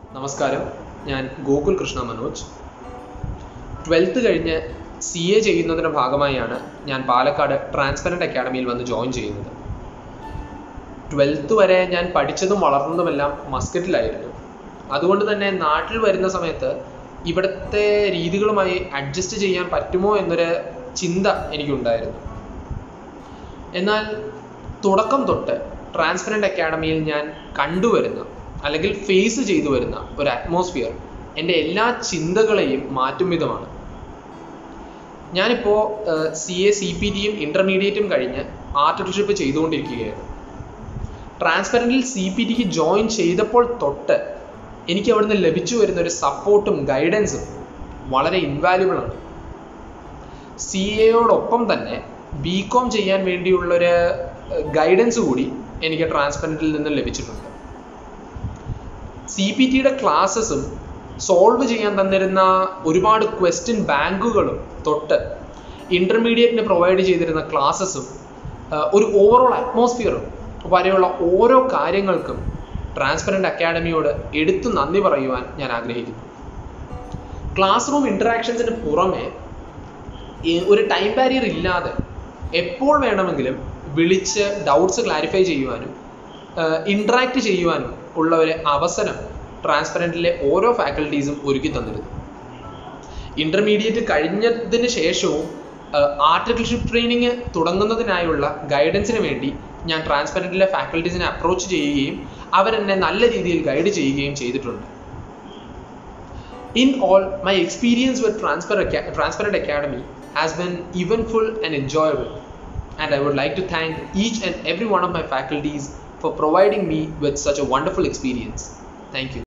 നമസ്കാരം ഞാൻ ഗോകുൽ കൃഷ്ണ മനോജ് ട്വൽത്ത് കഴിഞ്ഞ് സി എ ചെയ്യുന്നതിൻ്റെ ഭാഗമായാണ് ഞാൻ പാലക്കാട് ട്രാൻസ്പെറൻറ്റ് അക്കാഡമിയിൽ വന്ന് ജോയിൻ ചെയ്യുന്നത് ട്വൽത്ത് വരെ ഞാൻ പഠിച്ചതും വളർന്നതുമെല്ലാം മസ്കറ്റിലായിരുന്നു അതുകൊണ്ട് തന്നെ നാട്ടിൽ വരുന്ന സമയത്ത് ഇവിടുത്തെ രീതികളുമായി അഡ്ജസ്റ്റ് ചെയ്യാൻ പറ്റുമോ എന്നൊരു ചിന്ത എനിക്കുണ്ടായിരുന്നു എന്നാൽ തുടക്കം തൊട്ട് ട്രാൻസ്പെറൻറ്റ് അക്കാഡമിയിൽ ഞാൻ കണ്ടുവരുന്ന അല്ലെങ്കിൽ ഫേസ് ചെയ്തു വരുന്ന ഒരു അറ്റ്മോസ്ഫിയർ എൻ്റെ എല്ലാ ചിന്തകളെയും മാറ്റും വിധമാണ് ഞാനിപ്പോൾ സി എ സി പി ടിയും ഇൻ്റർമീഡിയറ്റും കഴിഞ്ഞ് ആർട്ടിക്കൽഷിപ്പ് ചെയ്തുകൊണ്ടിരിക്കുകയാണ് ട്രാൻസ്പെറൻറ്റിൽ സി പി ടിക്ക് ജോയിൻ ചെയ്തപ്പോൾ തൊട്ട് എനിക്ക് അവിടുന്ന് ലഭിച്ചു വരുന്ന ഒരു സപ്പോർട്ടും ഗൈഡൻസും വളരെ ഇൻവാല്യുബിൾ ആണ് സി എയോടൊപ്പം തന്നെ ബി കോം ചെയ്യാൻ വേണ്ടിയുള്ളൊരു ഗൈഡൻസ് കൂടി എനിക്ക് ട്രാൻസ്പെറൻറ്റിൽ നിന്ന് ലഭിച്ചിട്ടുണ്ട് സി പി ടിയുടെ ക്ലാസ്സസും സോൾവ് ചെയ്യാൻ തന്നിരുന്ന ഒരുപാട് ക്വസ്റ്റ്യൻ ബാങ്കുകളും തൊട്ട് ഇൻ്റർമീഡിയറ്റിന് പ്രൊവൈഡ് ചെയ്തിരുന്ന ക്ലാസ്സസും ഒരു ഓവറോൾ അറ്റ്മോസ്ഫിയറും വരെയുള്ള ഓരോ കാര്യങ്ങൾക്കും ട്രാൻസ്പെറൻറ്റ് അക്കാഡമിയോട് എടുത്തു നന്ദി പറയുവാൻ ഞാൻ ആഗ്രഹിക്കുന്നു ക്ലാസ് റൂം ഇൻറ്ററാക്ഷൻസിന് പുറമെ ഒരു ടൈം ബാരിയർ ഇല്ലാതെ എപ്പോൾ വേണമെങ്കിലും വിളിച്ച് ഡൗട്ട്സ് ക്ലാരിഫൈ ചെയ്യുവാനും ഇൻട്രാക്ട് ചെയ്യുവാനും ഉള്ള ഒരു അവസരം ട്രാൻസ്പെറൻറ്റിലെ ഓരോ ഫാക്കൽറ്റീസും ഒരുക്കി തന്നിരുന്നു ഇൻ്റർമീഡിയറ്റ് കഴിഞ്ഞതിന് ശേഷവും ആർട്ടിക്കൽഷിപ്പ് ട്രെയിനിങ് തുടങ്ങുന്നതിനായുള്ള ഗൈഡൻസിന് വേണ്ടി ഞാൻ ട്രാൻസ്പെറൻറ്റിലെ ഫാക്കൽറ്റീസിനെ അപ്രോച്ച് ചെയ്യുകയും അവരെന്നെ നല്ല രീതിയിൽ ഗൈഡ് ചെയ്യുകയും ചെയ്തിട്ടുണ്ട് In all, my experience with Transparent, Transparent Academy has been eventful and enjoyable, and I would like to thank each and every one of my faculties for providing me with such a wonderful experience. Thank you.